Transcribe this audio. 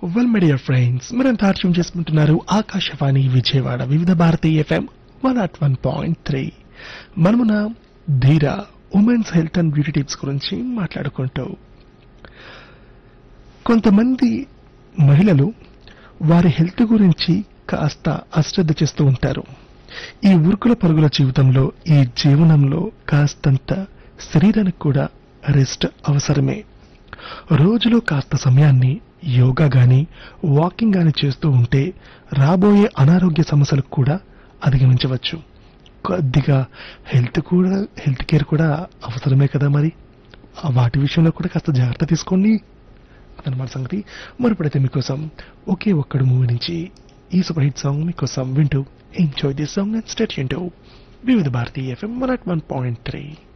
well media friends మీరంతా అర్థం చేసుకుంటున్నారు Akashvani Vijayawada Vividh Bharati FM one not one point three మనమున ధీర women's health and beauty tips గురించి మాట్లాడుకుంటూ కొంతమంది మహిళలు వారి హెల్త్ గురించి కాస్త అశ్రద్ధ చేస్తూ ఉంటారు ఈ ఉరుకుల పరుగుల జీవితంలో ఈ జీవనంలో కాస్తంత శరీరానికి కూడా రెస్ట్ అవసరమే రోజులో కాస్త సమయాన్ని యోగా గాని వాకింగ్ గాని చేస్తూ ఉంటే రాబోయే అనారోగ్య సమస్యలకు కూడా అధిగమించవచ్చు కొద్దిగా హెల్త్ కూడా హెల్త్ కేర్ కూడా అవసరమే కదా మరి ఆ వాటి విషయంలో కూడా కాస్త జాగ్రత్త తీసుకోండి అదనమాట సంగతి మరిపడైతే మీకోసం ఒకే ఒక్కడు మూవీ నుంచి ఈ సూపర్ హిట్ సాంగ్ మీకోసం వింటూ enjoy this song and state Vividh Bharatiya FM one point three